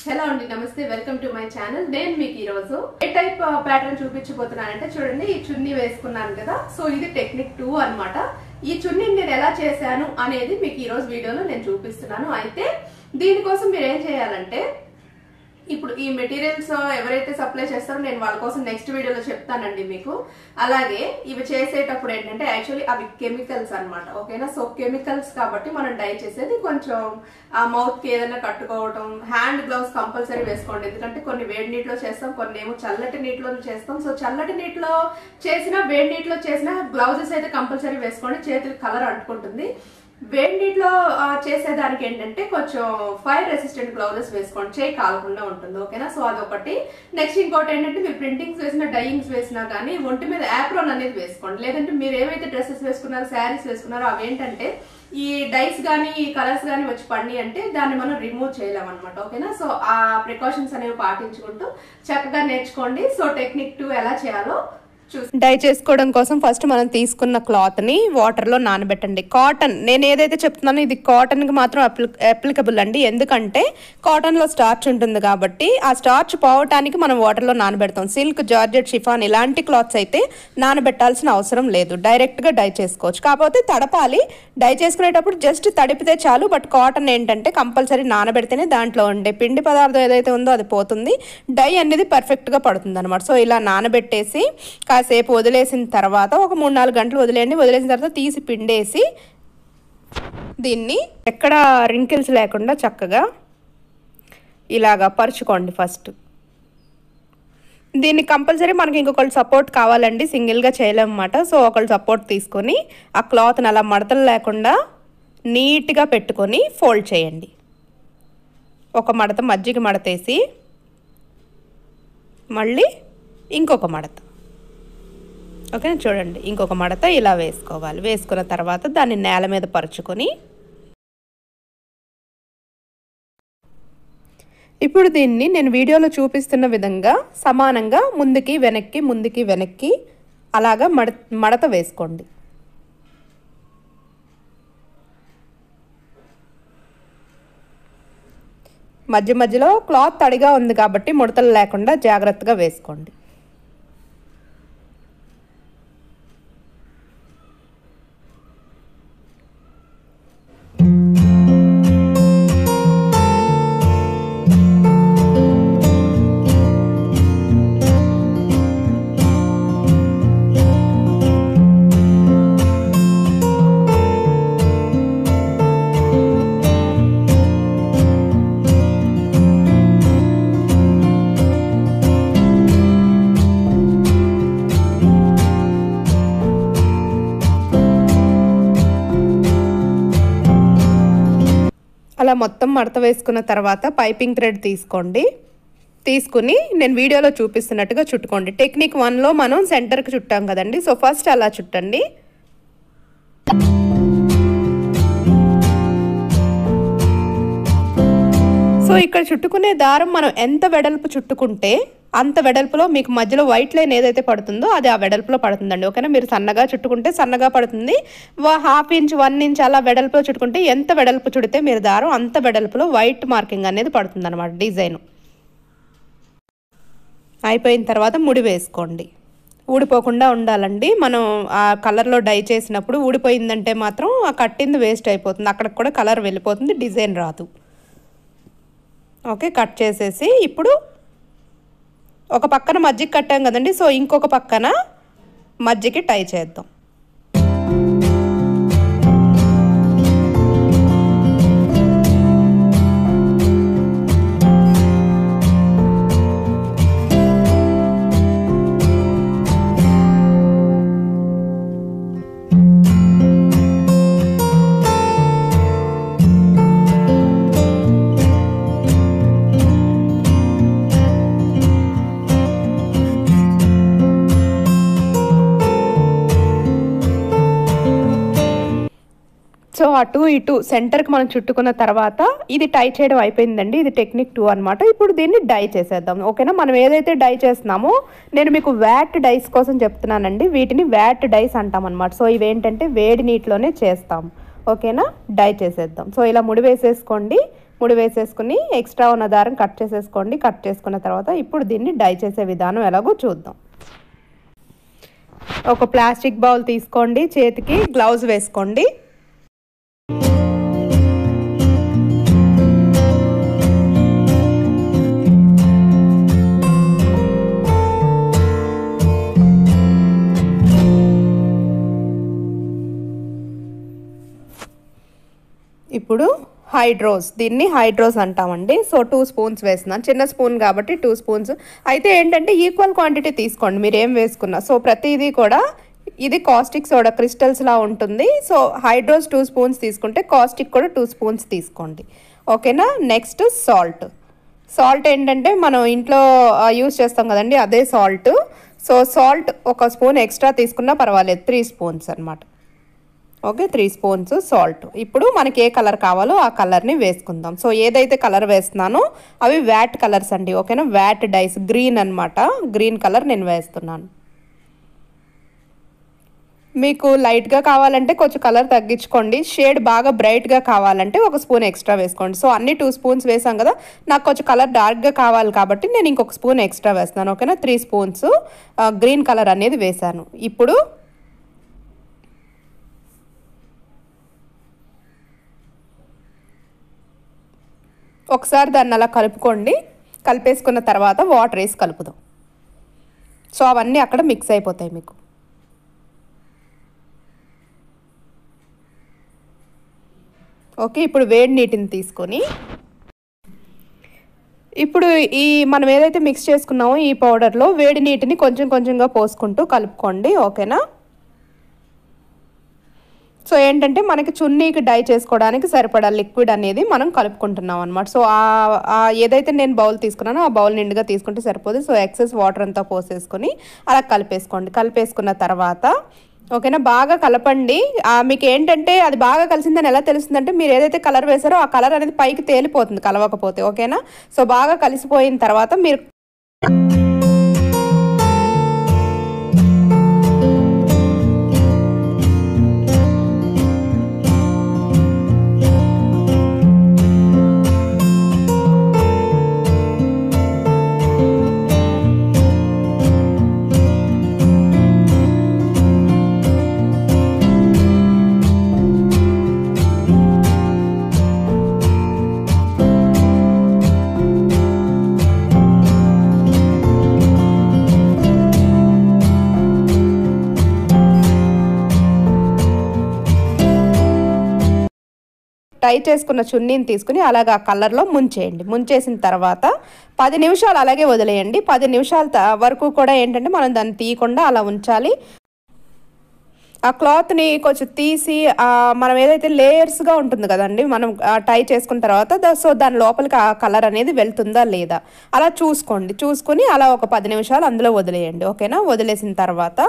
hello అండి నమస్తే welcome to my channel నేను మీకు ఈరోజు ఏ టైప్ ప్యాటర్న్ చూపించబోతున్నానంటే చూడండి ఈ చున్నీ వేసుకున్నాను కదా సో ఇది టెక్నిక్ టూ అన్నమాట ఈ చున్నీ నేను ఎలా చేశాను అనేది మీకు ఈ రోజు వీడియోలో నేను చూపిస్తున్నాను అయితే దీనికోసం మీరు ఏం చేయాలంటే ఇప్పుడు ఈ మెటీరియల్స్ ఎవరైతే సప్లై చేస్తారో నేను వాళ్ళ కోసం నెక్స్ట్ వీడియోలో చెప్తానండి మీకు అలాగే ఇవి చేసేటప్పుడు ఏంటంటే యాక్చువల్లీ అవి కెమికల్స్ అన్నమాట ఓకేనా సో కెమికల్స్ కాబట్టి మనం డై చేసేది కొంచెం ఆ మౌత్ కి ఏదైనా కట్టుకోవడం హ్యాండ్ గ్లౌస్ కంపల్సరీ వేసుకోండి ఎందుకంటే కొన్ని వేడి నీటిలో చేస్తాం కొన్ని ఏమో చల్లటి నీటిలో చేస్తాం సో చల్లటి నీటిలో చేసిన వేడి నీటిలో చేసిన గ్లౌజెస్ అయితే కంపల్సరీ వేసుకోండి చేతులకు కలర్ అంటుకుంటుంది వేడి నీటిలో ఆ, చేసేదానికి ఏంటంటే కొంచెం ఫైర్ రెసిస్టెంట్ గ్లౌజెస్ వేసుకోండి చేయి కాలకుండా ఉంటుంది ఓకేనా సో అదొకటి నెక్స్ట్ ఇంకోటి ఏంటంటే మీరు ప్రింటింగ్స్ వేసిన డైయింగ్స్ వేసినా కానీ ఒంటి మీద యాప్రోన్ అనేది వేసుకోండి లేదంటే మీరు ఏవైతే డ్రెస్సెస్ వేసుకున్నారో శారీస్ వేసుకున్నారో అవి ఏంటంటే ఈ డైస్ కానీ ఈ కలర్స్ కానీ వచ్చి పడి అంటే దాన్ని మనం రిమూవ్ చేయలేం అనమాట ఓకేనా సో ఆ ప్రికాషన్స్ అనేవి పాటించుకుంటూ చక్కగా నేర్చుకోండి సో టెక్నిక్ టూ ఎలా చేయాలో చూసి డై చేసుకోవడం కోసం ఫస్ట్ మనం తీసుకున్న క్లాత్ ని వాటర్ లో నానబెట్టండి కాటన్ నేను ఏదైతే చెప్తున్నానో ఇది కాటన్ కి మాత్రం అప్లికబుల్ అండి ఎందుకంటే కాటన్ లో స్టార్చ్ ఉంటుంది కాబట్టి ఆ స్టార్చ్ పోవటానికి మనం వాటర్ లో నానబెడతాం సిల్క్ జార్జెట్ షిఫాన్ ఇలాంటి క్లాత్స్ అయితే నానబెట్టాల్సిన అవసరం లేదు డైరెక్ట్ గా డై చేసుకోవచ్చు కాకపోతే తడపాలి డై చేసుకునేటప్పుడు జస్ట్ తడిపితే చాలు బట్ కాటన్ ఏంటంటే కంపల్సరీ నానబెడితేనే దాంట్లో ఉండే పిండి పదార్థం ఏదైతే ఉందో అది పోతుంది డై అనేది పర్ఫెక్ట్ గా పడుతుంది అనమాట సో ఇలా నానబెట్టేసి కాసేపు వదిలేసిన తర్వాత ఒక మూడు నాలుగు గంటలు వదిలేయండి వదిలేసిన తర్వాత తీసి పిండేసి దీన్ని ఎక్కడ రింకిల్స్ లేకుండా చక్కగా ఇలాగా పరుచుకోండి ఫస్ట్ దీన్ని కంపల్సరీ మనకి ఇంకొకళ్ళు సపోర్ట్ కావాలండి సింగిల్గా చేయలేమన్నమాట సో ఒకళ్ళు సపోర్ట్ తీసుకొని ఆ క్లాత్ని అలా మడతలు లేకుండా నీట్గా పెట్టుకొని ఫోల్డ్ చేయండి ఒక మడత మజ్జిగ మడతేసి మళ్ళీ ఇంకొక మడత ఓకే చూడండి ఇంకొక మడత ఇలా వేసుకోవాలి వేసుకున్న తర్వాత దాన్ని నేల మీద పరుచుకొని ఇప్పుడు దీన్ని నేను వీడియోలో చూపిస్తున్న విధంగా సమానంగా ముందుకి వెనక్కి ముందుకి వెనక్కి అలాగా మడ మడత వేసుకోండి మధ్య మధ్యలో క్లాత్ తడిగా ఉంది కాబట్టి ముడతలు లేకుండా జాగ్రత్తగా వేసుకోండి అలా మొత్తం మడత వేసుకున్న తర్వాత పైపింగ్ థ్రెడ్ తీసుకోండి తీసుకుని నేను వీడియోలో చూపిస్తున్నట్టుగా చుట్టుకోండి టెక్నిక్ వన్లో మనం సెంటర్కి చుట్టాం కదండి సో ఫస్ట్ అలా చుట్టండి సో ఇక్కడ చుట్టుకునే దారం మనం ఎంత వెడల్పు చుట్టుకుంటే అంత వెడల్పులో మీకు మధ్యలో వైట్ లైన్ ఏదైతే పడుతుందో అది ఆ వెడల్పులో పడుతుందండి ఓకేనా మీరు సన్నగా చుట్టుకుంటే సన్నగా పడుతుంది హాఫ్ ఇంచ్ వన్ ఇంచ్ అలా వెడల్పులో చుట్టుకుంటే ఎంత వెడల్పు చుడితే మీరు దారం అంత వెడల్పులో వైట్ మార్కింగ్ అనేది పడుతుంది అనమాట డిజైన్ అయిపోయిన తర్వాత ముడి వేసుకోండి ఊడిపోకుండా ఉండాలండి మనం ఆ కలర్లో డై చేసినప్పుడు ఊడిపోయిందంటే మాత్రం ఆ కట్టింది వేస్ట్ అయిపోతుంది అక్కడికి కూడా కలర్ వెళ్ళిపోతుంది డిజైన్ రాదు ఓకే కట్ చేసేసి ఇప్పుడు ఒక పక్కన మజ్జిగ కట్టాం కదండి సో ఇంకొక పక్కన మజ్జిగకి టై చేద్దాం సో అటు ఇటు సెంటర్కి మనం చుట్టుకున్న తర్వాత ఇది టై చేయడం అయిపోయిందండి ఇది టెక్నిక్ టూ అనమాట ఇప్పుడు దీన్ని డై చేసేద్దాం ఓకేనా మనం ఏదైతే డై చేస్తున్నామో నేను మీకు వ్యాట్ డైస్ కోసం చెప్తున్నానండి వీటిని వ్యాట్ డైస్ అంటాం అనమాట సో ఇవేంటంటే వేడి నీటిలోనే చేస్తాం ఓకేనా డై చేసేద్దాం సో ఇలా ముడి వేసేసుకోండి ముడి వేసేసుకుని ఎక్స్ట్రా ఉన్న దారం కట్ చేసేసుకోండి కట్ చేసుకున్న తర్వాత ఇప్పుడు దీన్ని డై చేసే విధానం ఎలాగో చూద్దాం ఒక ప్లాస్టిక్ బౌల్ తీసుకోండి చేతికి గ్లౌజ్ వేసుకోండి ఇప్పుడు హైడ్రోస్ దీన్ని హైడ్రోస్ అంటామండి సో టూ స్పూన్స్ వేస్తున్నాను చిన్న స్పూన్ కాబట్టి టూ స్పూన్స్ అయితే ఏంటంటే ఈక్వల్ క్వాంటిటీ తీసుకోండి మీరు ఏం వేసుకున్నా సో ప్రతిదీ కూడా ఇది కాస్టిక్ సోడా క్రిస్టల్స్లా ఉంటుంది సో హైడ్రోస్ టూ స్పూన్స్ తీసుకుంటే కాస్టిక్ కూడా టూ స్పూన్స్ తీసుకోండి ఓకేనా నెక్స్ట్ సాల్ట్ సాల్ట్ ఏంటంటే మనం ఇంట్లో యూస్ చేస్తాం కదండి అదే సాల్ట్ సో సాల్ట్ ఒక స్పూన్ ఎక్స్ట్రా తీసుకున్నా పర్వాలేదు త్రీ స్పూన్స్ అనమాట ఓకే త్రీ స్పూన్స్ సాల్ట్ ఇప్పుడు మనకి ఏ కలర్ కావాలో ఆ కలర్ని వేసుకుందాం సో ఏదైతే కలర్ వేస్తున్నానో అవి వ్యాట్ కలర్స్ అండి ఓకేనా వ్యాట్ డైస్ గ్రీన్ అనమాట గ్రీన్ కలర్ నేను వేస్తున్నాను మీకు లైట్గా కావాలంటే కొంచెం కలర్ తగ్గించుకోండి షేడ్ బాగా బ్రైట్గా కావాలంటే ఒక స్పూన్ ఎక్స్ట్రా వేసుకోండి సో అన్ని టూ స్పూన్స్ వేసాం కదా నాకు కొంచెం కలర్ డార్క్గా కావాలి కాబట్టి నేను ఇంకొక స్పూన్ ఎక్స్ట్రా వేస్తున్నాను ఓకేనా త్రీ స్పూన్స్ గ్రీన్ కలర్ అనేది వేసాను ఇప్పుడు ఒకసారి దాన్ని అలా కలుపుకోండి కలిపేసుకున్న తర్వాత వాటర్ వేసి కలుపుదాం సో అవన్నీ అక్కడ మిక్స్ అయిపోతాయి మీకు ఓకే ఇప్పుడు వేడి నీటిని తీసుకొని ఇప్పుడు ఈ మనం ఏదైతే మిక్స్ చేసుకున్నామో ఈ పౌడర్లో వేడి నీటిని కొంచెం కొంచెంగా పోసుకుంటూ కలుపుకోండి ఓకేనా సో ఏంటంటే మనకి చున్నీకి డై చేసుకోవడానికి సరిపడా లిక్విడ్ అనేది మనం కలుపుకుంటున్నాం అనమాట సో ఆ ఏదైతే నేను బౌల్ తీసుకున్నానో ఆ బౌల్ నిండుగా తీసుకుంటే సరిపోదు సో ఎక్సెస్ వాటర్ అంతా పోసేసుకొని అలా కలిపేసుకోండి కలిపేసుకున్న తర్వాత ఓకేనా బాగా కలపండి మీకు ఏంటంటే అది బాగా కలిసిందని ఎలా తెలుస్తుందంటే మీరు ఏదైతే కలర్ వేసారో ఆ కలర్ అనేది పైకి తేలిపోతుంది కలవకపోతే ఓకేనా సో బాగా కలిసిపోయిన తర్వాత మీరు టై చేసుకున్న చున్నీని తీసుకుని అలాగా కలర్లో ముంచేయండి ముంచేసిన తర్వాత పది నిమిషాలు అలాగే వదిలేయండి పది నిమిషాల వరకు కూడా ఏంటంటే మనం దాన్ని తీయకుండా అలా ఉంచాలి ఆ క్లాత్ని కొంచెం తీసి మనం ఏదైతే లేయర్స్గా ఉంటుంది కదండి మనం టై చేసుకున్న తర్వాత సో దాని లోపలికి ఆ కలర్ అనేది వెళ్తుందా లేదా అలా చూసుకోండి చూసుకుని అలా ఒక పది నిమిషాలు అందులో వదిలేయండి ఓకేనా వదిలేసిన తర్వాత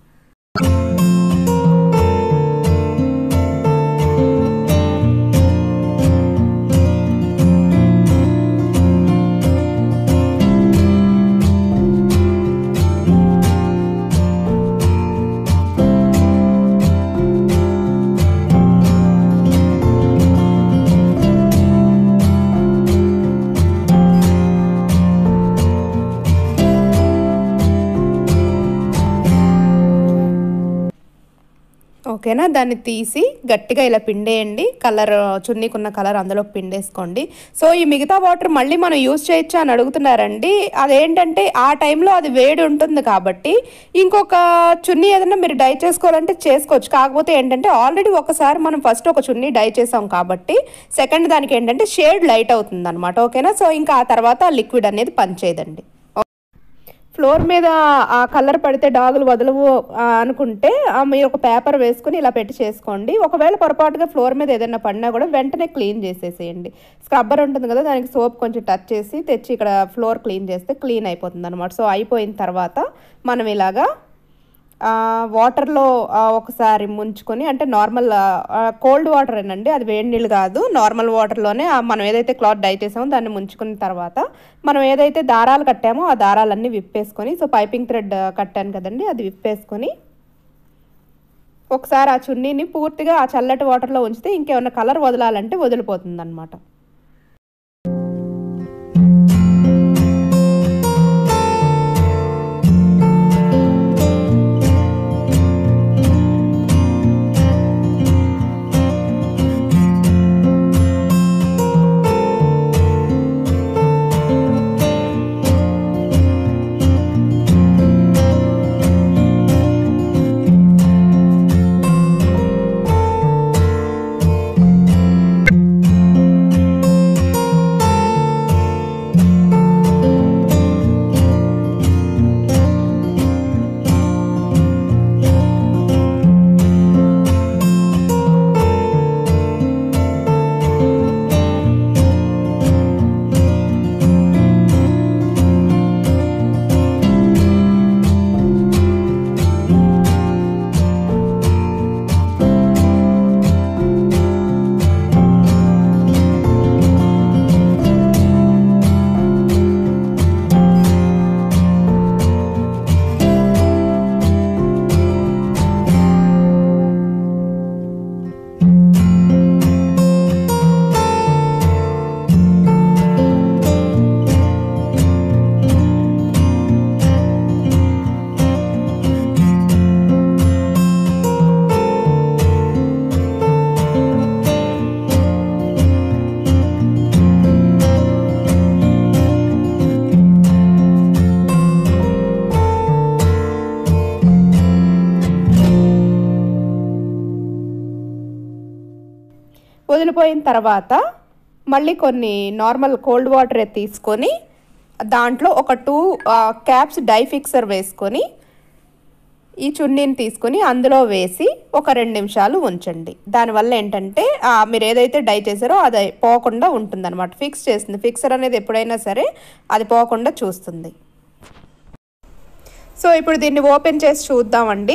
ఓకేనా దాన్ని తీసి గట్టిగా ఇలా పిండేయండి కలర్ చున్నీకున్న కలర్ అందులో పిండేసుకోండి సో ఈ మిగతా వాటర్ మళ్ళీ మనం యూజ్ చేయొచ్చు అని అడుగుతున్నారండి అదేంటంటే ఆ టైంలో అది వేడి ఉంటుంది కాబట్టి ఇంకొక చున్నీ ఏదైనా మీరు డై చేసుకోవాలంటే చేసుకోవచ్చు కాకపోతే ఏంటంటే ఆల్రెడీ ఒకసారి మనం ఫస్ట్ ఒక చున్నీ డై చేసాం కాబట్టి సెకండ్ దానికి ఏంటంటే షేడ్ లైట్ అవుతుంది అనమాట ఓకేనా సో ఇంకా ఆ తర్వాత లిక్విడ్ అనేది పనిచేయదండి ఫ్లోర్ మీద ఆ కలర్ పడితే డాగులు వదలవు అనుకుంటే మీరు ఒక పేపర్ వేసుకుని ఇలా పెట్టి చేసుకోండి ఒకవేళ పొరపాటుగా ఫ్లోర్ మీద ఏదైనా పడినా కూడా వెంటనే క్లీన్ చేసేసేయండి స్క్రబ్బర్ ఉంటుంది కదా దానికి సోప్ కొంచెం టచ్ చేసి తెచ్చి ఇక్కడ ఫ్లోర్ క్లీన్ చేస్తే క్లీన్ అయిపోతుంది అనమాట సో అయిపోయిన తర్వాత మనం ఇలాగా వాటర్లో ఒకసారి ముంచుకొని అంటే నార్మల్ కోల్డ్ వాటర్ ఏనండి అది వేడి నీళ్ళు కాదు నార్మల్ వాటర్లోనే మనం ఏదైతే క్లాత్ డై చేసామో దాన్ని ముంచుకున్న తర్వాత మనం ఏదైతే దారాలు కట్టామో ఆ దారాలన్నీ విప్పేసుకొని సో పైపింగ్ థ్రెడ్ కట్టాను కదండి అది విప్పేసుకొని ఒకసారి ఆ చున్నీని పూర్తిగా ఆ చల్లటి వాటర్లో ఉంచితే ఇంకేమైనా కలర్ వదలాలంటే వదిలిపోతుంది అనమాట వదిలిపోయిన తర్వాత మళ్ళీ కొన్ని నార్మల్ కోల్డ్ వాటర్ తీసుకొని దాంట్లో ఒక టూ క్యాప్స్ డై ఫిక్సర్ వేసుకొని ఈ చున్నీని తీసుకొని అందులో వేసి ఒక రెండు నిమిషాలు ఉంచండి దానివల్ల ఏంటంటే ఆ, మీరు ఏదైతే డై చేశారో అది పోకుండా ఉంటుందన్నమాట ఫిక్స్ చేస్తుంది ఫిక్సర్ అనేది ఎప్పుడైనా సరే అది పోకుండా చూస్తుంది సో ఇప్పుడు దీన్ని ఓపెన్ చేసి చూద్దామండి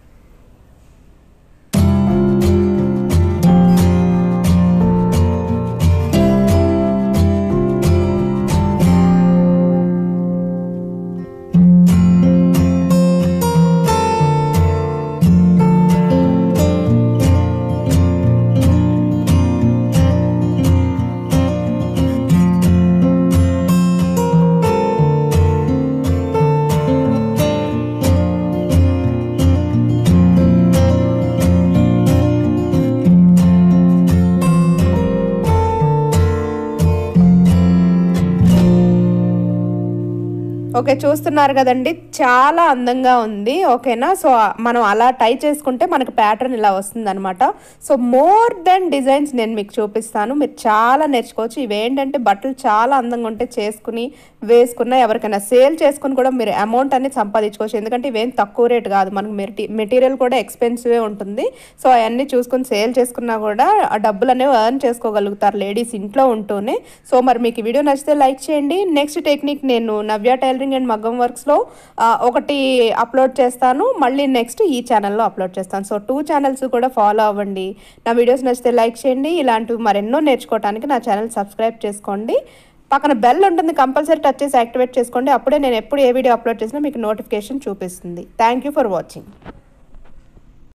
ఓకే చూస్తున్నారు కదండి చాలా అందంగా ఉంది ఓకేనా సో మనం అలా టై చేసుకుంటే మనకు ప్యాటర్న్ ఇలా వస్తుంది అనమాట సో మోర్ దెన్ డిజైన్స్ నేను మీకు చూపిస్తాను మీరు చాలా నేర్చుకోవచ్చు ఇవేంటంటే బట్టలు చాలా అందంగా ఉంటే చేసుకుని వేసుకున్న ఎవరికైనా సేల్ చేసుకుని కూడా మీరు అమౌంట్ అనేది సంపాదించుకోవచ్చు ఎందుకంటే ఇవేం తక్కువ రేట్ కాదు మనకు మెటీ మెటీరియల్ కూడా ఎక్స్పెన్సివే ఉంటుంది సో అవన్నీ చూసుకుని సేల్ చేసుకున్నా కూడా ఆ డబ్బులు అనేవి ఎర్న్ చేసుకోగలుగుతారు లేడీస్ ఇంట్లో ఉంటూనే సో మరి మీకు ఈ వీడియో నచ్చితే లైక్ చేయండి నెక్స్ట్ టెక్నిక్ నేను నవ్య టైలరింగ్ అండ్ మగ్గం వర్క్స్లో ఒకటి అప్లోడ్ చేస్తాను మళ్ళీ నెక్స్ట్ ఈ ఛానల్లో అప్లోడ్ చేస్తాను సో టూ ఛానల్స్ కూడా ఫాలో అవ్వండి నా వీడియోస్ నచ్చితే లైక్ చేయండి ఇలాంటివి మరెన్నో నేర్చుకోవడానికి నా ఛానల్ సబ్స్క్రైబ్ చేసుకోండి పక్కన బెల్ ఉంటుంది కంపల్సరీ టచ్ చేసి యాక్టివేట్ చేసుకోండి అప్పుడే నేను ఎప్పుడు ఏ వీడియో అప్లోడ్ చేసినా మీకు నోటిఫికేషన్ చూపిస్తుంది థ్యాంక్ యూ ఫర్ వాచింగ్